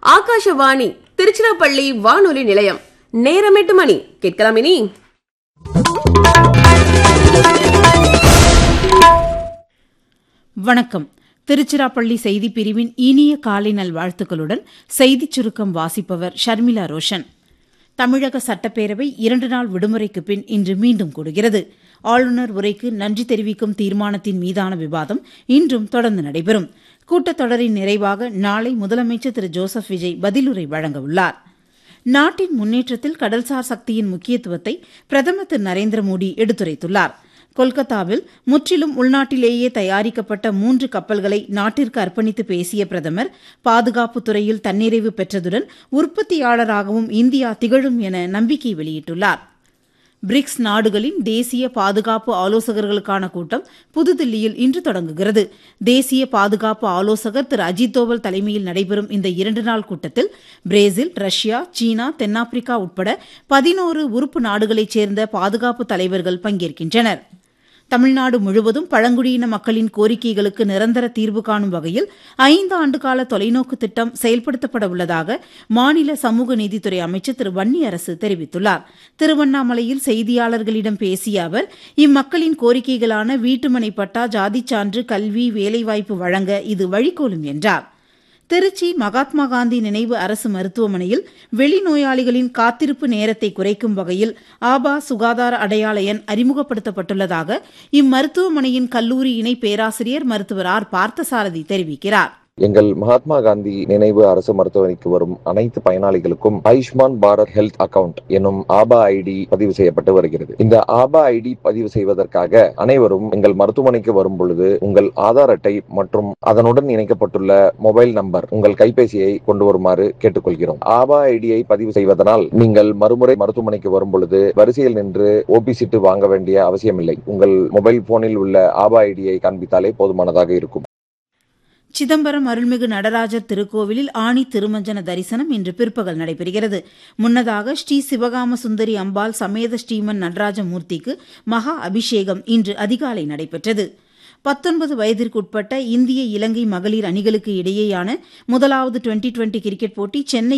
ஆகாஷவாணி திருச்சிராப்பள்ளி வானொலி நிலையம் நேரம் எட்டு மணி கேட்கலாம் இனி வணக்கம் திருச்சிராப்பள்ளி செய்திப் பிரிவின் இனிய காலை நல்வாழ்த்துக்களுடன் செய்திச் சுருக்கம் வாசிப்பவர் ஷர்மிளா ரோஷன் தமிழக சட்டப்பேரவை இரண்டு நாள் விடுமுறைக்கு பின் இன்று மீண்டும் கூடுகிறது ஆளுநர் உரைக்கு நன்றி தெரிவிக்கும் தீர்மானத்தின் மீதான விவாதம் இன்றும் தொடர்ந்து நடைபெறும் கூட்டத்தொடரின் நிறைவாக நாளை முதலமைச்சர் திரு ஜோசப் விஜய் பதிலுரை வழங்க உள்ளார் நாட்டின் முன்னேற்றத்தில் கடல்சார் சக்தியின் முக்கியத்துவத்தை பிரதமர் திரு நரேந்திர மோடி எடுத்துரைத்துள்ளார் கொல்கத்தாவில் முற்றிலும் உள்நாட்டிலேயே தயாரிக்கப்பட்ட மூன்று கப்பல்களை நாட்டிற்கு அர்ப்பணித்து பேசிய பிரதமர் பாதுகாப்புத் துறையில் தன்னிறைவு பெற்றதுடன் உற்பத்தியாளராகவும் இந்தியா திகழும் என நம்பிக்கை வெளியிட்டுள்ளார் பிரிக்ஸ் நாடுகளின் தேசிய பாதுகாப்பு ஆலோசகர்களுக்கான கூட்டம் புதுதில்லியில் இன்று தொடங்குகிறது தேசிய பாதுகாப்பு ஆலோசகர் திரு அஜித் தோவல் தலைமையில் நடைபெறும் இந்த இரண்டு நாள் கூட்டத்தில் பிரேசில் ரஷ்யா சீனா தென்னாப்பிரிக்கா உட்பட பதினோரு உறுப்பு நாடுகளைச் சேர்ந்த பாதுகாப்பு தலைவர்கள் பங்கேற்கின்றனர் தமிழ்நாடு முழுவதும் பழங்குடியின மக்களின் கோரிக்கைகளுக்கு நிரந்தர தீர்வு காணும் வகையில் ஐந்து ஆண்டுகால தொலைநோக்கு திட்டம் செயல்படுத்தப்பட உள்ளதாக மாநில சமூக நீதித்துறை அமைச்சர் திரு வன்னியரசு தெரிவித்துள்ளார் திருவண்ணாமலையில் செய்தியாளர்களிடம் பேசிய அவர் இம்மக்களின் கோரிக்கைகளான வீட்டுமனை பட்டா ஜாதிச் சான்று கல்வி வேலைவாய்ப்பு வழங்க இது வழிகோலும் என்றார் திருச்சி மகாத்மா காந்தி நினைவு அரசு மருத்துவமனையில் வெளிநோயாளிகளின் காத்திருப்பு நேரத்தை குறைக்கும் வகையில் ஆபா சுகாதார அடையாள எண் அறிமுகப்படுத்தப்பட்டுள்ளதாக இம்மருத்துவமனையின் கல்லூரி இணை பேராசிரியர் மருத்துவர் ஆர் பார்த்தசாரதி தெரிவிக்கிறார் எங்கள் மகாத்மா காந்தி நினைவு அரசு மருத்துவமனைக்கு வரும் அனைத்து பயனாளிகளுக்கும் ஆயுஷ்மான் பாரத் ஹெல்த் அக்கவுண்ட் எனும் ஆபா ஐடி பதிவு செய்யப்பட்டு வருகிறது இந்த ஆபா ஐடி பதிவு செய்வதற்காக அனைவரும் எங்கள் மருத்துவமனைக்கு வரும் பொழுது உங்கள் ஆதார் அட்டை மற்றும் அதனுடன் இணைக்கப்பட்டுள்ள மொபைல் நம்பர் உங்கள் கைபேசியை கொண்டு வருமாறு கேட்டுக்கொள்கிறோம் ஆபா ஐடியை பதிவு செய்வதனால் நீங்கள் மறுமுறை மருத்துவமனைக்கு வரும் பொழுது வரிசையில் நின்று ஓபி சீட்டு வாங்க வேண்டிய அவசியமில்லை உங்கள் மொபைல் போனில் உள்ள ஆபா ஐடியை காண்பித்தாலே போதுமானதாக இருக்கும் சிதம்பரம் அருள்மிகு நடராஜர் திருக்கோவிலில் ஆணி திருமஞ்சன தரிசனம் இன்று பிற்பகல் நடைபெறுகிறது முன்னதாக ஸ்ரீ சிவகாம சுந்தரி அம்பாள் சமேத ஸ்ரீமன் நடராஜ மூர்த்திக்கு மகா அபிஷேகம் இன்று அதிகாலை நடைபெற்றது பத்தொன்பது வயதிற்குட்பட்ட இந்திய இலங்கை மகளிர் அணிகளுக்கு இடையேயான முதலாவது டுவெண்டி டுவெண்டி கிரிக்கெட் போட்டி சென்னை